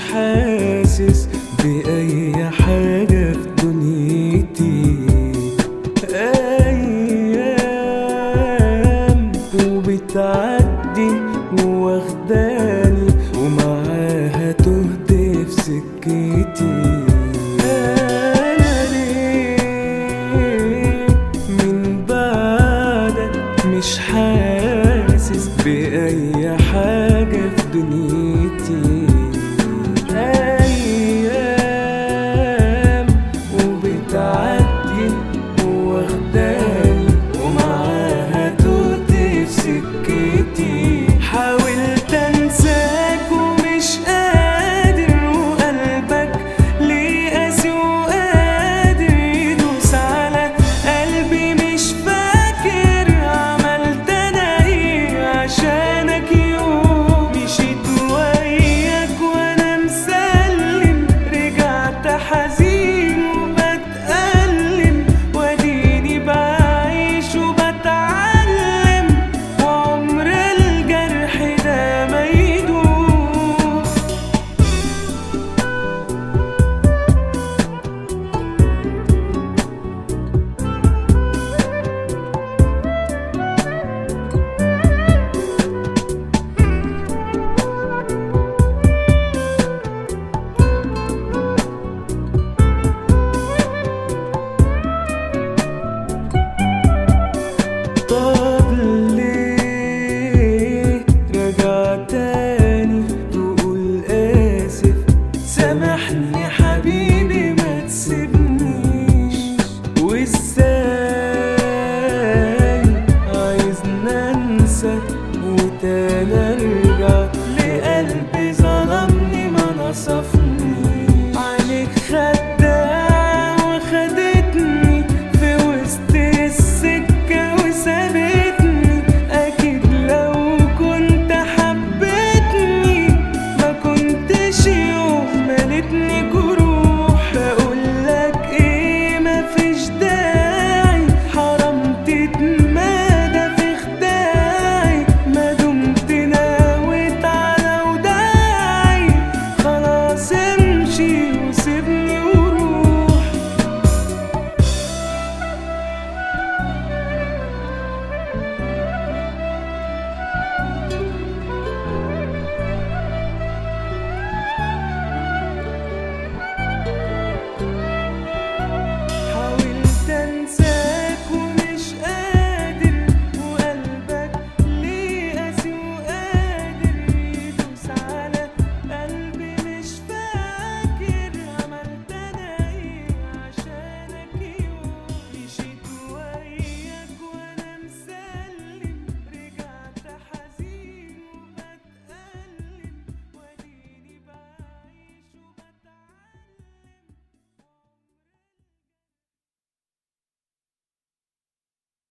حاسس بأي حاجة في دنيتي أيام وبتعدي واخداني ومعاها تهدي في سكتي أنا ليه من بعدك مش حاسس بأي حاجة في دنيتي أيام وبتعدي واخداني ومعاها توتي في سكتي حاولت انساك ومش قادر وقلبك ليه قاسي وقادر يدوس على قلبي مش فاكر عملت انا ايه عشانك يوم مشيت وياك وانا مسلم رجعت حزين وبتألم واديني بعيش وبتعلم وعمر الجرح ده ما يدوم طب ليه رجع تاني تقول آسف سامحني حبيبي ما تسيبنيش وازاي عايزنا انسى وتاني ارجع لقلبي ظلمني ما نصفني عليك خداع وخدتني في وسط السكة وسابتني أكيد لو كنت حبيتني ما كنتش يوم مالتني